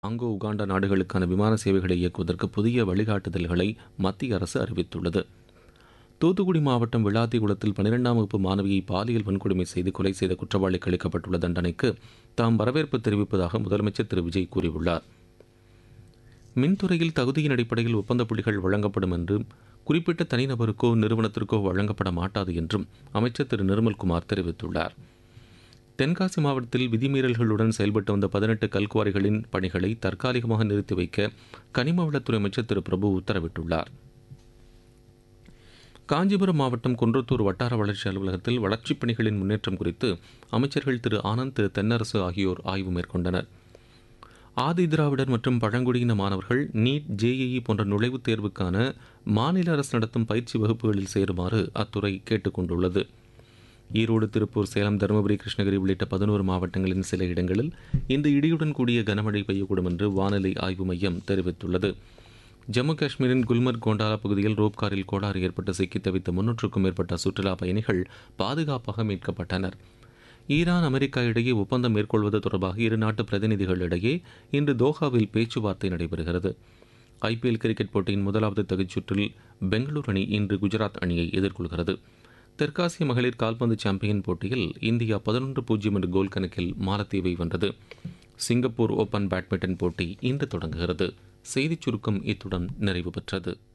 Congo Uganda நாடுகளுக்கான விமான சேவைகளை இயக்குவதற்கு புதிய வழிகாட்டுதல்களை மத்திய அரசு அறிவித்துள்ளது தூத்துக்குடி மாவட்டம் விளாத்திகுளத்தில் பனிரெண்டாம் வகுப்பு மாணவியை பாலியல் வன்கொடுமை செய்து கொலை செய்த குற்றவாளிக்கு அளிக்கப்பட்டுள்ள தண்டனைக்கு தாம் வரவேற்பு தெரிவிப்பதாக முதலமைச்சர் திரு விஜய் கூறியுள்ளார் மின்துறையில் தகுதியின் அடிப்படையில் ஒப்பந்த புள்ளிகள் வழங்கப்படும் என்றும் குறிப்பிட்ட தனிநபருக்கோ நிறுவனத்திற்கோ வழங்கப்பட மாட்டாது என்றும் அமைச்சர் திரு நிர்மல்குமார் தெரிவித்துள்ளார் தென்காசி மாவட்டத்தில் விதிமீறல்களுடன் செயல்பட்டு வந்த பதினெட்டு கல்குவாரிகளின் பணிகளை தற்காலிகமாக நிறுத்தி வைக்க கனிம வளத்துறை அமைச்சர் திரு பிரபு உத்தரவிட்டுள்ளார் காஞ்சிபுரம் மாவட்டம் குன்றத்தூர் வட்டார வளர்ச்சி அலுவலகத்தில் வளர்ச்சிப் பணிகளின் முன்னேற்றம் குறித்து அமைச்சர்கள் திரு ஆனந்த் திரு தென்னரசு ஆகியோர் ஆய்வு மேற்கொண்டனர் ஆதி திராவிடர் மற்றும் பழங்குடியின மாணவர்கள் நீட் ஜேஇஇ போன்ற நுழைவுத் தேர்வுக்கான மாநில அரசு நடத்தும் பயிற்சி வகுப்புகளில் சேருமாறு அத்துறை கேட்டுக் கொண்டுள்ளது ஈரோடு திருப்பூர் சேலம் தருமபுரி கிருஷ்ணகிரி உள்ளிட்ட பதினோரு மாவட்டங்களின் சில இடங்களில் இந்த இடியுடன் கூடிய கனமழை பெய்யக்கூடும் என்று வானிலை ஆய்வு மையம் தெரிவித்துள்ளது ஜம்மு காஷ்மீரின் குல்மர்க் கோண்டாலா பகுதியில் ரோப் காரில் கோளாறு ஏற்பட்டு சிக்கித் தவித்த முன்னூற்றுக்கும் மேற்பட்ட சுற்றுலா பயணிகள் பாதுகாப்பாக மீட்கப்பட்டனர் ஈரான் அமெரிக்கா இடையே ஒப்பந்தம் மேற்கொள்வது தொடர்பாக இரு நாட்டு பிரதிநிதிகளிடையே இன்று தோஹாவில் பேச்சுவார்த்தை நடைபெறுகிறது ஐபிஎல் கிரிக்கெட் போட்டியின் முதலாவது தகுதிச்சுற்றில் பெங்களூரு அணி இன்று குஜராத் அணியை எதிர்கொள்கிறது தெற்காசிய மகளிர் கால்பந்து சாம்பியன் போட்டியில் இந்தியா பதினொன்று பூஜ்ஜியம் என்ற கோல் கணக்கில் மாலத்தீவை வென்றது சிங்கப்பூர் ஓபன் பேட்மிண்டன் போட்டி இன்று தொடங்குகிறது செய்திச் சுருக்கம் இத்துடன் நிறைவு பெற்றது